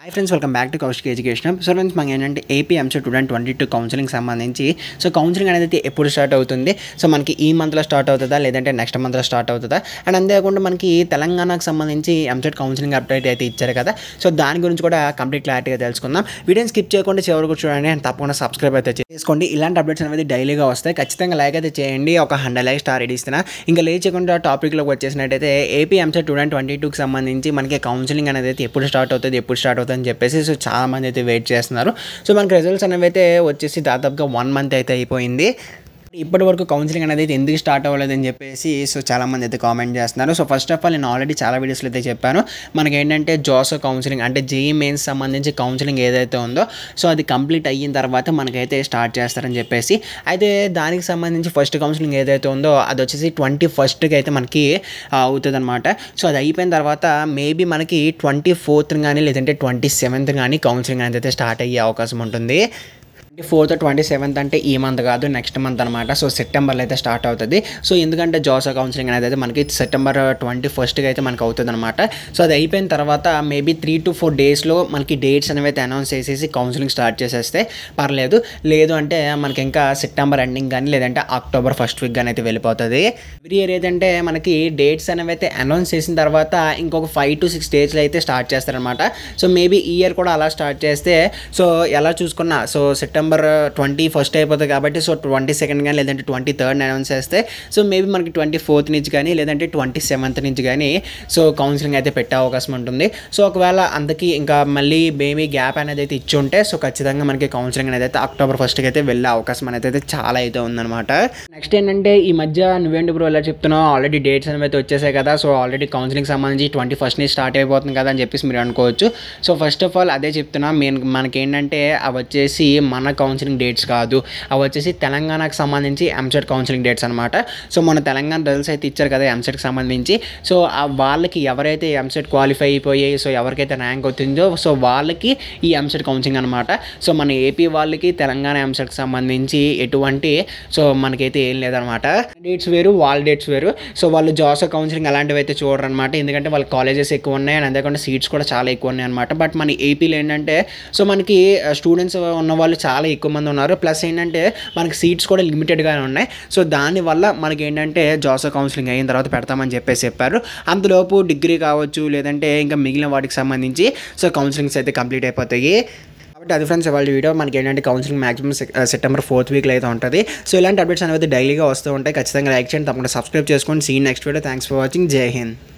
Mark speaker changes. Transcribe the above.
Speaker 1: high friends welcome back to Kaushik education so friends మనకి ఏంటంటే AP EAMCET two thousand twenty two counselling సంబంధించి so counselling అనేది ఎప్పుడు start అవుతుంది సో మనకి ఈ మంత్లో స్టార్ట్ అవుతుందా లేదంటే నెక్స్ట్ మంత్లో స్టార్ట్ అవుతుందా అండ్ అంతేకాకుండా మనకి తెలంగాణకు సంబంధించి ఎంసెట్ కౌన్సిలింగ్ అప్డేట్ అయితే ఇచ్చారు కదా సో దాని గురించి కూడా కంప్లీట్ క్లారిటీగా తెలుసుకుందాం వీడియోని స్కిప్ చేయకుండా చివరికి చూడండి అండ్ తప్పకుండా సబ్స్క్రైబ్ అయితే చేసుకోండి ఇలాంటి అప్డేట్స్ అనేది డైలీగా వస్తాయి ఖచ్చితంగా లైక్ అయితే చేయండి ఒక హండ్రెడ్ లైక్ స్టార్ ఇస్తున్నా ఇంకా లేట్ చేయకుండా టాపిక్లోకి వచ్చేసినట్టయితే AP EAMCET two thousand twenty టూకి సంబంధించి మనకి కౌన్సిలింగ్ అనేది అయితే ఎప్పుడు స్టార్ట్ అవుతుంది ఎప్పుడు స్టార్ట్ అవుతుంది అని చెప్పేసి సో చాలా మంది అయితే వెయిట్ చేస్తున్నారు సో మనకి రిజల్ట్స్ అనేవి అయితే వచ్చేసి దాదాపుగా వన్ మంత్ అయితే అయిపోయింది ఇప్పటి వరకు కౌన్సిలింగ్ అనేది అయితే ఎందుకు స్టార్ట్ అవ్వలేదని చెప్పేసి సో చాలా మంది అయితే కామెంట్ చేస్తున్నారు సో ఫస్ట్ ఆఫ్ ఆల్ నేను ఆల్రెడీ చాలా వీడియోస్లో అయితే చెప్పాను మనకి ఏంటంటే జోసో కౌన్సిలింగ్ అంటే జేఈ మెయిన్స్ సంబంధించి కౌన్సిలింగ్ ఏదైతే ఉందో సో అది కంప్లీట్ అయిన తర్వాత మనకైతే స్టార్ట్ చేస్తారని చెప్పేసి అయితే దానికి సంబంధించి ఫస్ట్ కౌన్సిలింగ్ ఏదైతే ఉందో అది వచ్చేసి ట్వంటీ ఫస్ట్కి అయితే మనకి అవుతుంది అనమాట సో అది అయిపోయిన తర్వాత మేబీ మనకి ట్వంటీ ఫోర్త్ కానీ లేదంటే ట్వంటీ సెవెంత్ కానీ కౌన్సిలింగ్ అనేది అయితే స్టార్ట్ అయ్యే అవకాశం ఉంటుంది ట్వంటీ ఫోర్త్ ట్వంటీ సెవెంత్ అంటే ఈ మంత్ కాదు నెక్స్ట్ మంత్ అనమాట సో సెప్టెంబర్లో అయితే స్టార్ట్ అవుతుంది సో ఎందుకంటే జోసా కౌన్సిలింగ్ అనేది అయితే మనకి సెప్టెంబర్ ట్వంటీ ఫస్ట్కి అయితే మనకి అవుతుంది అనమాట సో అది అయిపోయిన తర్వాత మేబీ త్రీ టు ఫోర్ డేస్లో మనకి డేట్స్ అనేవి అయితే అనౌన్స్ చేసేసి కౌన్సిలింగ్ స్టార్ట్ చేసేస్తే పర్లేదు లేదు అంటే మనకి ఇంకా సెప్టెంబర్ ఎండింగ్ కానీ లేదంటే అక్టోబర్ ఫస్ట్ వీక్ కానీ అయితే వెళ్ళిపోతుంది ఎవ్రీ ఇయర్ ఏదంటే మనకి డేట్స్ అనేవి అయితే అనౌన్స్ చేసిన తర్వాత ఇంకొక ఫైవ్ టు సిక్స్ డేస్లో అయితే స్టార్ట్ చేస్తారనమాట సో మేబీ ఈ ఇయర్ కూడా అలా స్టార్ట్ చేస్తే సో ఎలా చూసుకున్నా సో సెప్టెంబర్ ట్వంటీ ఫస్ట్ అయిపోతుంది కాబట్టి సో ట్వంటీ సెకండ్ కానీ లేదంటే ట్వంటీ థర్డ్ అనౌన్స్ చేస్తే సో మేబీ మనకి ట్వంటీ ఫోర్త్ నుంచి కానీ లేదంటే ట్వంటీ సెవెంత్ నుంచి కానీ సో కౌన్సిలింగ్ అయితే పెట్టే అవకాశం ఉంటుంది సో ఒకవేళ అందుకే ఇంకా మళ్ళీ మేబీ గ్యాప్ అనేది అయితే ఇచ్చి ఉంటే సో ఖచ్చితంగా మనకి కౌన్సిలింగ్ అనేది అయితే అక్టోబర్ ఫస్ట్కి అయితే వెళ్ళే అవకాశం అనేది అయితే చాలా అయితే ఉందన్నమాట నెక్స్ట్ ఏంటంటే ఈ మధ్య నువ్వేంటి బ్రో ఎలా చెప్తున్నావు ఆల్రెడీ డేట్స్ అనేవి అయితే వచ్చేసాయి కదా సో ఆల్రెడీ కౌన్సిలింగ్ సంబంధించి ట్వంటీ ఫస్ట్ నుంచి స్టార్ట్ అయిపోతుంది కదా అని చెప్పేసి మీరు అనుకోవచ్చు సో ఫస్ట్ ఆఫ్ ఆల్ అదే చెప్తున్నా మెయిన్ మనకి ఏంటంటే అవి వచ్చేసి మన కౌన్సిలింగ్ డేట్స్ కాదు అవి వచ్చేసి తెలంగాణకు సంబంధించి ఎంసెట్ కౌన్సిలింగ్ డేట్స్ అనమాట సో మన తెలంగాణ రిజల్ట్స్ అయితే ఇచ్చారు కదా ఎంసెట్కి సంబంధించి సో ఆ వాళ్ళకి ఎవరైతే ఎంసెట్ క్వాలిఫై అయిపోయి సో ఎవరికైతే ర్యాంక్ అవుతుందో సో వాళ్ళకి ఈ ఎంసెట్ కౌన్సిలింగ్ అనమాట సో మన ఏపీ వాళ్ళకి తెలంగాణ ఎంసెట్కి సంబంధించి ఎటువంటి సో మనకైతే ఏం లేదనమాట డేట్స్ వేరు వాళ్ళ డేట్స్ వేరు సో వాళ్ళు జాసో కౌన్సిలింగ్ అలాంటివి అయితే చూడరు అనమాట ఎందుకంటే వాళ్ళ కాలేజెస్ ఎక్కువ ఉన్నాయి అండ్ అంతేకాకుండా సీట్స్ కూడా చాలా ఎక్కువ ఉన్నాయి అనమాట బట్ మన ఏపీలో ఏంటంటే సో మనకి స్టూడెంట్స్ ఉన్న వాళ్ళు చాలా ఎక్కువ మంది ఉన్నారు ప్లస్ ఏంటంటే మనకి సీట్స్ కూడా లిమిటెడ్గానే ఉన్నాయి సో దానివల్ల మనకి ఏంటంటే జాసో కౌన్సిలింగ్ అయిన తర్వాత పెడతామని చెప్పేసి చెప్పారు అంతలోపు డిగ్రీ కావచ్చు లేదంటే ఇంకా మిగిలిన వాటికి సంబంధించి సో కౌన్సిలింగ్స్ అయితే కంప్లీట్ అయిపోతాయి కాబట్టి అది ఫ్రెండ్స్ ఇవాళ వీడియో మనకి ఏంటంటే కౌన్సిలింగ్ మాక్సిమం సెప్టెంబర్ ఫోర్త్ వీక్లో అయితే ఉంటుంది సో ఇలాంటి అప్డేట్స్ అనేవి డైలీగా వస్తూ ఉంటాయి ఖచ్చితంగా లైక్ చేయండి తప్పకుండా సబ్స్క్రైబ్ చేసుకోండి see in next video thanks for watching జై హింద్